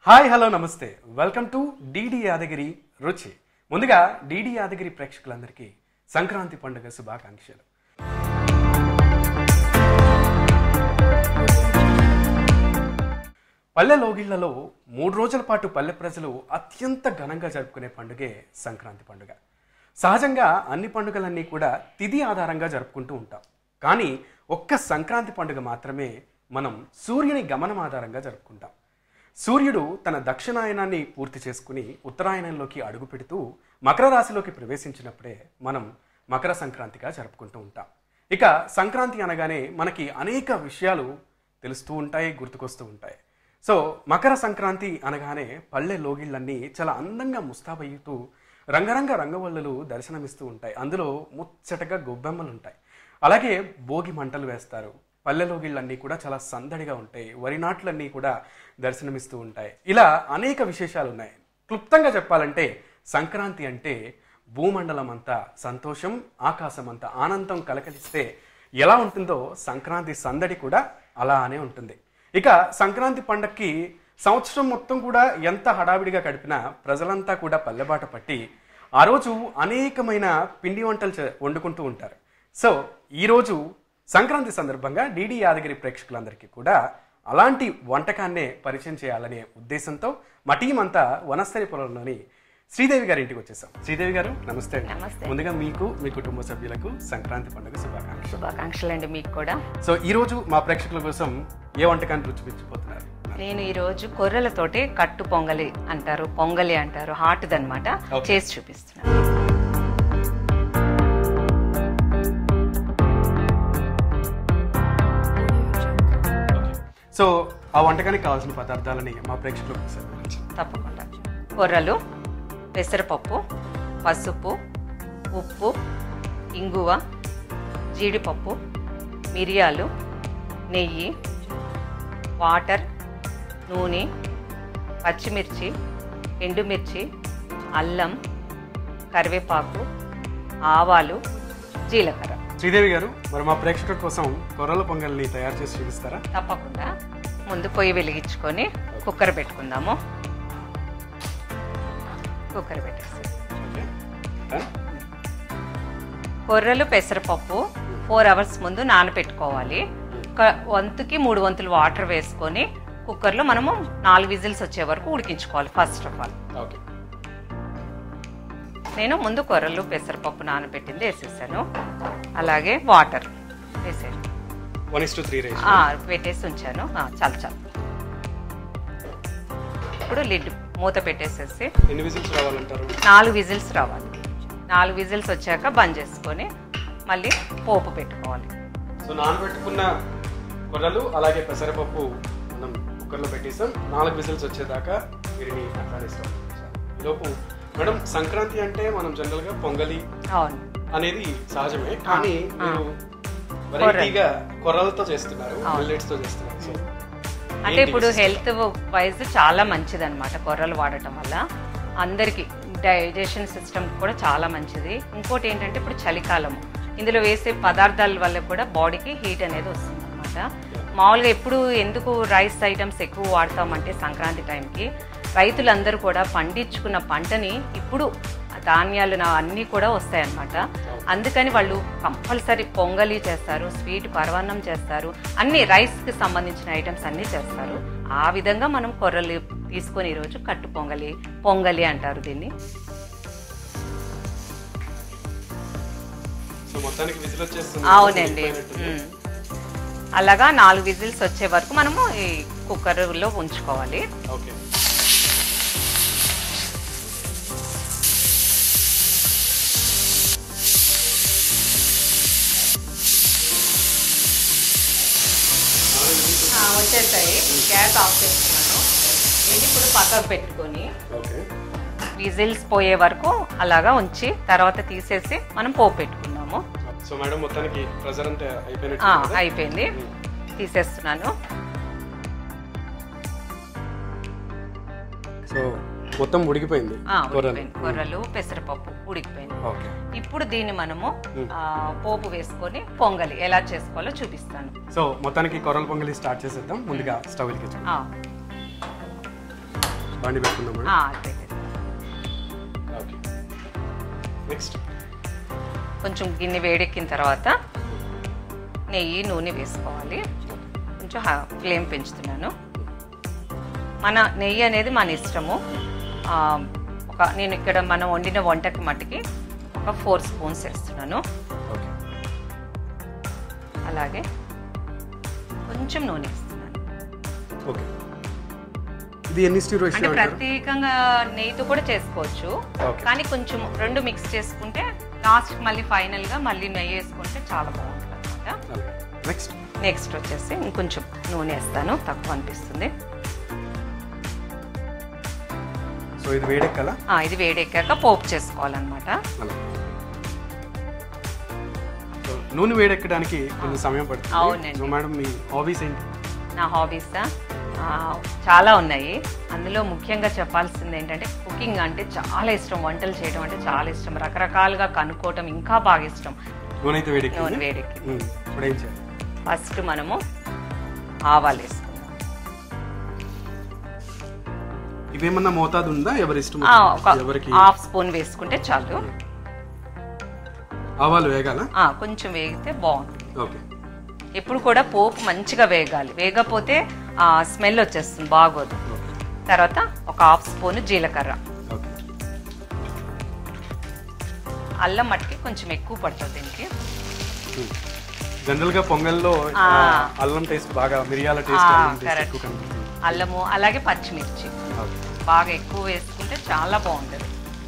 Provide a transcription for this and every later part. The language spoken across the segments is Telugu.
హాయ్ హలో నమస్తే welcome to D D Yadagiri Ruchi ముందుగా డిడి యాదగిరి ప్రేక్షకులందరికీ సంక్రాంతి పండుగ శుభాకాంక్షలు పల్లె లోగిళ్లలో మూడు రోజుల పాటు పల్లె ప్రజలు అత్యంత ఘనంగా జరుపుకునే పండుగే సంక్రాంతి పండుగ సహజంగా అన్ని పండుగలన్నీ కూడా తిథి ఆధారంగా జరుపుకుంటూ ఉంటాం కానీ ఒక్క సంక్రాంతి పండుగ మాత్రమే మనం సూర్యుని గమనం ఆధారంగా జరుపుకుంటాం సూర్యుడు తన దక్షిణాయనాన్ని పూర్తి చేసుకుని ఉత్తరాయణంలోకి అడుగు పెడుతూ మకర రాశిలోకి ప్రవేశించినప్పుడే మనం మకర సంక్రాంతిగా జరుపుకుంటూ ఉంటాం ఇక సంక్రాంతి అనగానే మనకి అనేక విషయాలు తెలుస్తూ ఉంటాయి గుర్తుకొస్తూ ఉంటాయి సో మకర సంక్రాంతి అనగానే పల్లె లోగిళ్ళన్నీ చాలా అందంగా ముస్తాబయ్యుతూ రంగరంగ రంగవల్లులు దర్శనమిస్తూ ఉంటాయి అందులో ముచ్చటగా గొబ్బెమ్మలు ఉంటాయి అలాగే భోగి మంటలు వేస్తారు పల్లె లోగిళ్ళన్నీ కూడా చాలా సందడిగా ఉంటాయి వరి నాట్లన్నీ కూడా దర్శనమిస్తూ ఉంటాయి ఇలా అనేక విశేషాలు ఉన్నాయి క్లుప్తంగా చెప్పాలంటే సంక్రాంతి అంటే భూమండలం అంతా సంతోషం ఆకాశం అంతా ఆనందం కలకలిస్తే ఎలా ఉంటుందో సంక్రాంతి సందడి కూడా అలానే ఉంటుంది ఇక సంక్రాంతి పండక్కి సంవత్సరం మొత్తం కూడా ఎంత హడావిడిగా గడిపినా ప్రజలంతా కూడా పల్లెబాట పట్టి ఆ రోజు అనేకమైన పిండి వంటలు చే- వండుకుంటూ ఉంటారు సో ఈరోజు సంక్రాంతి సందర్భంగా డిడి యాదగిరి ప్రేక్షకులందరికీ కూడా అలాంటి వంటకాన్నే పరిచయం చేయాలనే ఉద్దేశంతో మా టీం అంతా వనస్థలిపురంలోని శ్రీదేవి గారి ఇంటికి వచ్చేసాం శ్రీదేవి గారు నమస్తే అండి. నమస్తే. ముందుగా మీకు మీ కుటుంబ సభ్యులకు సంక్రాంతి పండుగ శుభాకాంక్షలు శుభాకాంక్షలు అండి మీకు కూడా సో ఈ రోజు మా ప్రేక్షకుల కోసం ఏ వంటకాన్ని రుచిపించబోతున్నారు నేను ఈ రోజు కొర్రలతోటి కట్టు పొంగలి అంటారు పొంగలి అంటారు హాట్ అనమాట Okay. చేసి చూపిస్తున్నాను సో ఆ వంటకానికి కావాల్సిన పదార్థాలని మా ప్రేక్షకులకు ఒకసారి వివరించండి. తప్పకుండా కొర్రలు పెసరపప్పు పసుపు ఉప్పు ఇంగువ జీడిపప్పు మిరియాలు నెయ్యి వాటర్ నూనె పచ్చిమిర్చి ఎండుమిర్చి అల్లం కరివేపాకు ఆవాలు జీలకర్ర శ్రీదేవి గారు మరి మా ప్రేక్షకుల కోసం కొర్రల పొంగల్ని తయారు చేసి చూపిస్తారా తప్పకుండా ముందు పొయ్యి వెలిగించుకొని కుక్కర్ పెట్టుకుందాము కుక్కర్ పెట్టేసి ఓకే డన్? కొర్రలు పెసరపప్పు ఫోర్ అవర్స్ ముందు నానబెట్టుకోవాలి ఒక వంతుకి మూడు వంతులు వాటర్ వేసుకొని కుక్కర్లో మనము నాలుగు విజిల్స్ వచ్చే వరకు ఉడికించుకోవాలి ఫస్ట్ ఆఫ్ ఆల్ ఓకే నేను ముందు కొర్రలు పెసరపప్పు నానబెట్టింది వేసేసాను అలాగే వాటర్ వేసాను one is to three ratio ఆ, పెట్టేసి ఉంచాను ఆ, చాలు చాలు ఇప్పుడు లిడ్ మూత పెట్టేసేసి ఎన్ని విజిల్స్ రావాలంటారు నాలుగు విజిల్స్ రావాలి నాలుగు విజిల్స్ వచ్చాక బంద్ చేసుకొని మళ్ళీ పోపు పెట్టుకోవాలి సో నానబెట్టుకున్న కొర్రలు అలాగే పెసరపప్పు మనం కుక్కర్లో పెట్టేసాం నాలుగు విజిల్స్ వచ్చేదాకా వీరిని అట్లాడేస్తాం లోపు మేడం సంక్రాంతి అంటే మనం జనరల్ గా పొంగలి అవును అనేది సహజమే కానీ ఆ. మీరు వెరైటీగా కొర్రలతో చేస్తున్నారు మిల్లెట్స్ తో చేస్తున్నారు సో అంటే ఇప్పుడు హెల్త్ వైజ్ చాలా మంచిది అనమాట కొర్రలు వాడటం వల్ల అందరికి డైజెషన్ సిస్టమ్ కూడా చాలా మంచిది ఇంకోటి ఏంటంటే ఇప్పుడు చలికాలం ఇందులో వేసే పదార్థాల వల్ల కూడా బాడీకి హీట్ అనేది వస్తుంది అనమాట మామూలుగా ఎప్పుడు ఎందుకు రైస్ ఐటమ్స్ ఎక్కువ వాడతామంటే సంక్రాంతి టైంకి రైతులందరూ కూడా పండించుకున్న పంటని ఇప్పుడు ధాన్యాలు నా అన్నీ కూడా వస్తాయన్నమాట అందుకని వాళ్ళు కంపల్సరీ పొంగలి చేస్తారు స్వీట్ పరవాన్నం చేస్తారు అన్ని రైస్కి సంబంధించిన ఐటమ్స్ అన్నీ చేస్తారు ఆ విధంగా మనం కొర్రలు తీసుకొని ఈరోజు కట్టు పొంగలి పొంగలి అంటారు దీన్ని సో మొత్తానికి విజిల్ వచ్చేస్తుంది అవునండి ఉమ్. అలాగా నాలుగు విజిల్స్ వచ్చే వరకు మనము ఈ కుక్కర్లో ఉంచుకోవాలి ఓకే వచ్చేసాయి గ్యాస్ ఆఫ్ చేస్తున్నాను ఇది ఇప్పుడు పక్కకు పెట్టుకొని ఓకే విజిల్స్ పోయే వరకు అలాగా ఉంచి తర్వాత తీసేసి మనం పోపు పెట్టుకుందాము సో మేడం మొత్తానికి ప్రెజర్ అంతా అయిపోయినట్టు ఆ, కదా? అయిపోయింది తీసేస్తున్నాను సో మొత్తం ఉడికిపోయింది ఆ, కూరలు ఉడికిపోయింది కొర్రలు పెసరపప్పు ఉడికిపోయింది ఓకే ఇప్పుడు దీన్ని మనము ఆ, పోపు వేసుకొని పొంగలి ఎలా చేసుకోవాలో చూపిస్తాను సో మొత్తానికి కొర్రల పొంగలి స్టార్ట్ చేసేద్దాం ముందుగా స్టవ్ వెలిగించుకుందాం ఆ, బాండి పెట్టుకుందాం మేడం ఆ, అదే. ఓకే నెక్స్ట్ కొంచెం గిన్నె వేడెక్కిన తర్వాత నెయ్యి నూనె వేసుకోవాలి కొంచెం హా- ఫ్లేమ్ పెంచుతున్నాను మన నెయ్యి అనేది మన ఇష్టము ఆ, ఒక నేను ఇక్కడ మనం వండిన వంటకి మట్టుకి ఒక ఫోర్ స్పూన్స్ వేస్తున్నాను ఓకే అలాగే కొంచెం నూనె వేస్తున్నాను ఓకే ఇది ఎన్ని స్టీర్ అంటే రేషియో అంటారు ప్రత్యేకంగా నెయ్యితో కూడా చేసుకోవచ్చు Okay. కానీ కొంచెం రెండు మిక్స్ చేసుకుంటే లాస్ట్ మళ్ళీ ఫైనల్ గా మళ్ళీ నెయ్యి వేసుకుంటే చాలా బాగుంటుంది అనమాట నెక్స్ట్ నెక్స్ట్ వచ్చేసి ఇంకొంచెం నూనె వేస్తాను తక్కువ అనిపిస్తుంది సో ఇది వేడెక్కాలా ఆ, ఇది వేడెక్కాక పోపు చేసుకోవాలన్నమాట అలా సో నూనె వేడెక్కడానికి కొంచెం సమయం పడుతుంది అవునండి. సో మేడం మీ హాబీస్ ఏంటి నా హాబీస్ చాలా ఉన్నాయి అందులో ముఖ్యంగా చెప్పాల్సింది ఏంటంటే కుకింగ్ అంటే చాలా ఇష్టం వంటలు చేయడం అంటే చాలా ఇష్టం రకరకాలుగా కనుక్కోవటం ఇంకా బాగా ఇష్టం నూనె అయితే వేడెక్కింది నూనె వేడెక్కి ఉమ్, ఇప్పుడు ఏం చేయాలి ఫస్ట్ మనము ఆవాలు వేసుకుందాం ఇవేమన్నా మోతాదు ఉందా ఎవరి ఇష్టం ఆ, ఒక ఎవరికి హాఫ్ స్పూన్ వేసుకుంటే చాలు ఆవాలు వేగాల ఆ, కొంచెం వేగితే బాగుంటుంది ఓకే ఎప్పుడు కూడా పోపు మంచిగా వేగాలి వేగపోతే స్మెల్ వచ్చేస్తుంది బాగోదు ఓకే తర్వాత ఒక హాఫ్ స్పూన్ జీలకర్ర ఓకే అల్లం మట్టికి కొంచెం ఎక్కువ పడుతుంది దీనికి జనరల్ గా పొంగల్లో ఆ. ఆ, అల్లం టేస్ట్ బాగా మిరియాల టేస్ట్ ఆ, అల్లం టేస్ట్ correct. ఎక్కువ కనిపిస్తుంది అల్లము అలాగే పచ్చిమిర్చి ఓకే. బాగా ఎక్కువ వేసుకుంటే చాలా బాగుంటుంది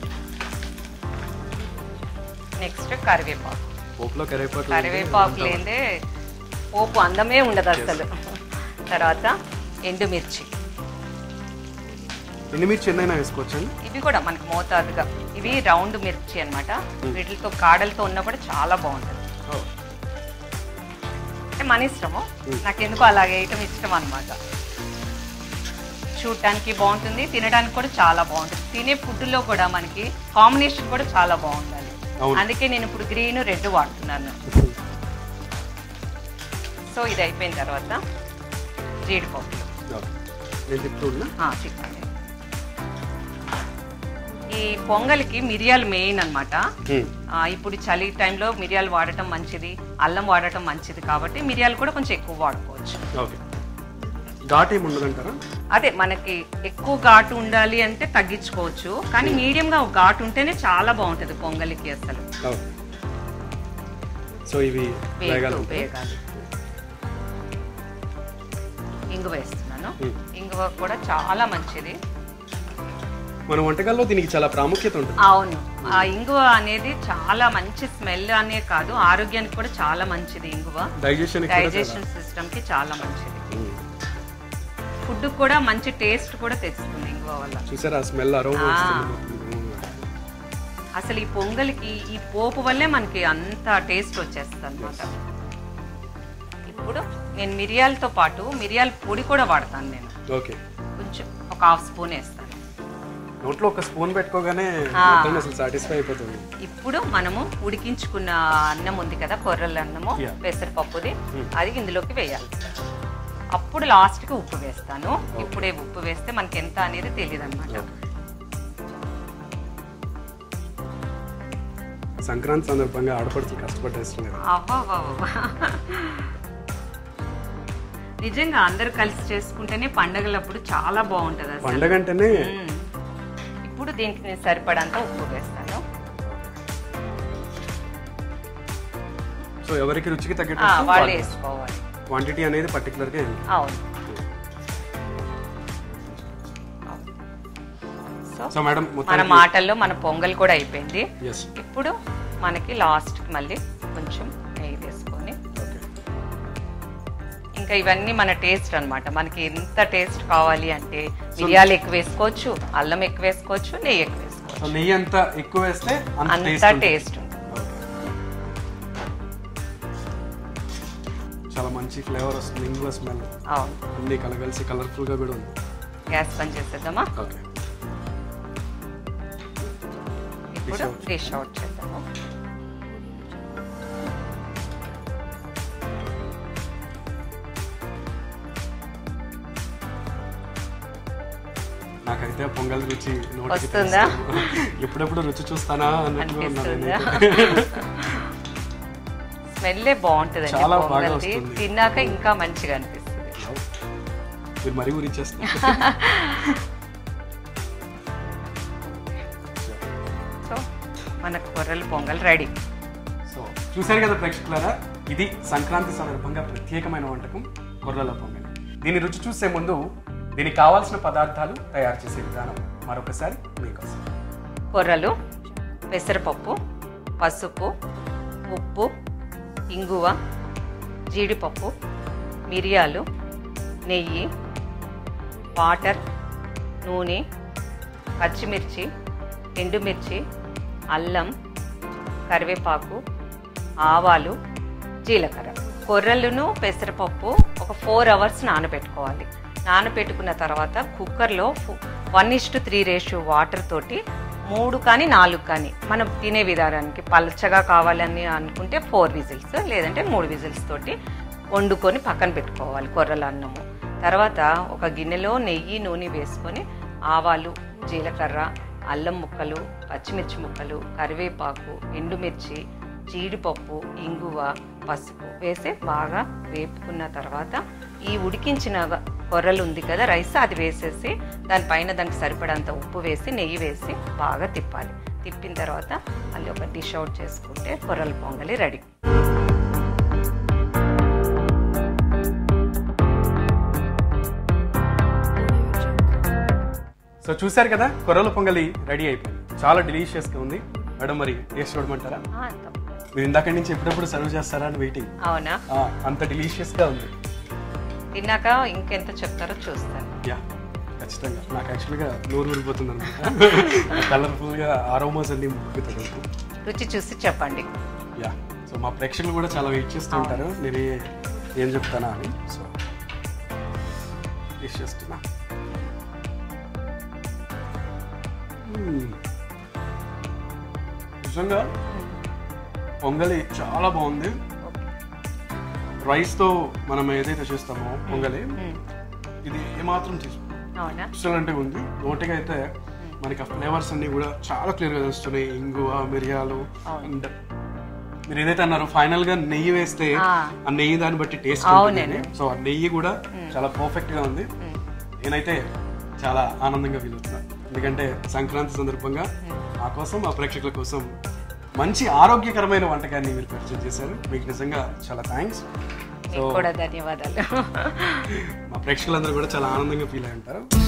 నెక్స్ట్ కరివేపాకు పోపులో కరివేపాకు కరివేపాకు లేదే పోపు అందమే ఉండదు అసలు తర్వాత ఎండుమిర్చి ఎండుమిర్చి ఎన్నైనా వేసుకోవచ్చండి ఇవి కూడా మనకు మోతాదుగా ఇవి రౌండ్ మిర్చి అన్నమాట వీటితో కాడలతో ఉన్నా కూడా చాలా బాగుంటుంది ఓ, అంటే మన ఇష్టము నాకెందుకు అలాగే వేయటం ఇష్టం అనమాట చూడటానికి బాగుంటుంది తినడానికి కూడా చాలా బాగుంటుంది తినే ఫుడ్లో కూడా మనకి కాంబినేషన్ కూడా చాలా బాగుండాలి అవును. అందుకే నేను ఇప్పుడు గ్రీన్ రెడ్ వాడుతున్నాను సో ఇది అయిపోయిన తర్వాత జీడిపప్పు ఓకే. నేను చెప్తూ ఉన్నా ఆ, చెప్పండి ఈ పొంగల్కి మిరియాలు మెయిన్ అనమాట ఉమ్, ఇప్పుడు చలి టైంలో మిరియాలు వాడటం మంచిది అల్లం వాడటం మంచిది కాబట్టి మిరియాలు కూడా కొంచెం ఎక్కువ వాడుకోవచ్చు ఓకే ఘాట్ ఏమి ఉండదంటారా అదే మనకి ఎక్కువ ఘాటు ఉండాలి అంటే తగ్గించుకోవచ్చు కానీ మీడియంగా ఒక ఘాటు ఉంటేనే చాలా బాగుంటుంది పొంగలికి అసలు ఓకే సో ఇవి వేగాలి వేగు వేగాలి ఇంగువ వేస్తున్నాను Hmm. ఇంగువ కూడా చాలా మంచిది మన వంటకాల్లో దీనికి చాలా ప్రాముఖ్యత ఉంటుంది అవును ఆ ఇంగువ అనేది చాలా మంచి స్మెల్ అనే కాదు ఆరోగ్యానికి కూడా చాలా మంచిది ఇంగువ డైజెషన్ డైజెషన్ సిస్టమ్ కి చాలా మంచిది ఫుడ్ కూడా మంచి టేస్ట్ కూడా తెస్తుంది ఇంగువ వల్ల చూసారా స్మెల్ అరోమా ఆ. వస్తుంది అసలు ఈ పొంగల్కి ఈ పోపు వల్లే మనకి అంత టేస్ట్ వచ్చేస్తుంది అనమాట ఇప్పుడు నేను మిరియాలతో పాటు మిరియాల పొడి కూడా వాడతాను నేను ఓకే కొంచెం ఒక హాఫ్ స్పూన్ వేస్తాను నోట్లో ఒక స్పూన్ పెట్టుకోగానే ఆ. మొత్తం అసలు సాటిస్ఫై అయిపోతుంది ఇప్పుడు మనము ఉడికించుకున్న అన్నం ఉంది కదా కొర్రల అన్నము Yeah. పెసరపప్పుది అది ఇందులోకి వేయాలి అప్పుడు లాస్ట్కి ఉప్పు వేస్తాను ఇప్పుడే ఉప్పు వేస్తే మనకి ఎంత అనేది తెలియదు అనమాట సంక్రాంతి సందర్భంగా ఆడపడుచు కష్టపడేస్తున్నారు నిజంగా అందరూ కలిసి చేసుకుంటేనే పండగలప్పుడు చాలా బాగుంటది అసలు పండగ అంటేనే మ్మ్. ఇప్పుడు దీనికి నేను సరిపడంత ఉప్పు వేస్తాను సో ఎవరికి రుచికి ఆ, తగ్గట్టు వాళ్ళు వేసుకోవాలి క్వాంటిటీ అనేది పర్టికులర్ గా ఏంటి? అవును సో సో మేడం మన మొత్తం మాటల్లో మన పొంగల్ కూడా అయిపోయింది ఎస్ ఇప్పుడు మనకి లాస్ట్ మళ్ళీ కొంచెం నెయ్యి వేసుకొని ఓకే ఇంకా ఇవన్నీ మన టేస్ట్ అన్నమాట మనకి ఎంత టేస్ట్ కావాలి అంటే మిరియాలు ఎక్కువ వేసుకోవచ్చు అల్లం ఎక్కువ వేసుకోవచ్చు నెయ్యి ఎక్కువ వేసుకోవచ్చు సో నెయ్యి అంత ఎక్కువ వేస్తే అంత అంత టేస్ట్ ఉంటుంది. టేస్ట్ ఉంటుంది ఓకే. చాలా మంచి ఫ్లేవర్ వస్తుంది ఇంగువ స్మెల్ అవును అన్ని కలగలిసి కలర్ఫుల్ గా కూడా ఉంది గ్యాస్ బంద్ చేసేద్దామా ఓకే ఇప్పుడు out. డిష్ అవుట్ చేద్దాము నాకైతే పొంగల్ రుచి నోటికి వస్తుందా? తెలుస్తుంది. ఎప్పుడెప్పుడు రుచి చూస్తానా అన్నట్టుగా ఉన్నాను అనిపిస్తుందా నేనైతే. స్మెల్లే బాగుంటుందండి చాలా బాగా పొంగల్ది వస్తుంది. తిన్నాక ఇంకా మంచిగా అనిపిస్తుంది మీరు మరీ ఊరిచ్చేస్తారు సో మన కొర్రలు పొంగల్ రెడీ సో చూశారు కదా ప్రేక్షకులారా ఇది సంక్రాంతి సందర్భంగా ప్రత్యేకమైన వంటకం కొర్రల పొంగల్ దీని రుచి చూసే ముందు దీనికి కావాల్సిన పదార్థాలు తయారు చేసే విధానం మరొకసారి మీకోసం కొర్రలు పెసరపప్పు పసుపు ఉప్పు ఇంగువ జీడిపప్పు మిరియాలు నెయ్యి వాటర్ నూనె పచ్చిమిర్చి ఎండుమిర్చి అల్లం కరివేపాకు ఆవాలు జీలకర్ర కొర్రలను పెసరపప్పు ఒక ఫోర్ అవర్స్ నానబెట్టుకోవాలి నానబెట్టుకున్న తర్వాత కుక్కర్లో one is to three ratio water తోటి మూడు కానీ నాలుగు కానీ మనం తినే విధానానికి పలచగా కావాలని అనుకుంటే ఫోర్ విజిల్స్ లేదంటే మూడు విజిల్స్ తోటి వండుకొని పక్కన పెట్టుకోవాలి కొర్రల అన్నము తర్వాత ఒక గిన్నెలో నెయ్యి నూనె వేసుకొని ఆవాలు జీలకర్ర అల్లం ముక్కలు పచ్చిమిర్చి ముక్కలు కరివేపాకు ఎండుమిర్చి జీడిపప్పు ఇంగువ పసుపు వేసి బాగా వేపుకున్న తర్వాత ఈ ఉడికించిన కొర్రలు ఉంది కదా రైస్ అది వేసేసి దానిపైన దానికి సరిపడంత ఉప్పు వేసి నెయ్యి వేసి బాగా తిప్పాలి తిప్పిన తర్వాత మళ్ళీ ఒక డిష్ అవుట్ చేసుకుంటే కొర్రల పొంగలి రెడీ సో చూశారు కదా కొర్రల పొంగలి రెడీ అయిపోయింది చాలా డెలిషియస్గా ఉంది మేడం మరి టేస్ట్ చూడమంటారా ఆ, తప్ప- మీరు ఇందాక నుంచి ఎప్పుడెప్పుడు సర్వ్ చేస్తారా అని వెయిటింగ్ అవునా అంత డెలిషియస్గా ఉంది తిన్నాక ఇంకెంత చెప్తారో చూస్తాను యా ఖచ్చితంగా నాకు యాక్చువల్గా నోరు ఊరిపోతుంది అనమాట కలర్ఫుల్గా ఆరోమాస్ అన్ని ముక్కు తగులుతుంది రుచి చూసి చెప్పండి యా సో మా ప్రేక్షకులు కూడా చాలా వెయిట్ చేస్తూ ఉంటారు నేను ఏ- ఏం చెప్తానా అని సో టేస్ట్ చేస్తున్నా మ్మ్. నిజంగా పొంగలి చాలా బాగుంది రైస్తో మనం ఏదైతే చేస్తామో పొంగలి మ్మ్. ఇది ఏమాత్రం తీసు అవునా ఎక్సలెంట్ ఉంది నోటికి అయితే మనకి ఆ ఫ్లేవర్స్ అన్ని కూడా చాలా క్లియర్గా తెలుస్తున్నాయి ఇంగువ మిరియాలు అండ్ మీరు ఏదైతే అన్నారో ఫైనల్ గా నెయ్యి వేస్తే ఆ. ఆ నెయ్యి దాన్ని బట్టి టేస్ట్ అవునండి. సో ఆ నెయ్యి కూడా చాలా పర్ఫెక్ట్ గా ఉంది నేనైతే చాలా ఆనందంగా ఫీల్ అవుతున్నాను ఎందుకంటే సంక్రాంతి సందర్భంగా మా కోసం మా ప్రేక్షకుల కోసం మంచి ఆరోగ్యకరమైన వంటకాన్ని మీరు పరిచయం చేశారు మీకు నిజంగా చాలా థ్యాంక్స్ మీకు కూడా ధన్యవాదాలు మా ప్రేక్షకులందరూ కూడా చాలా ఆనందంగా ఫీల్ అయి ఉంటారు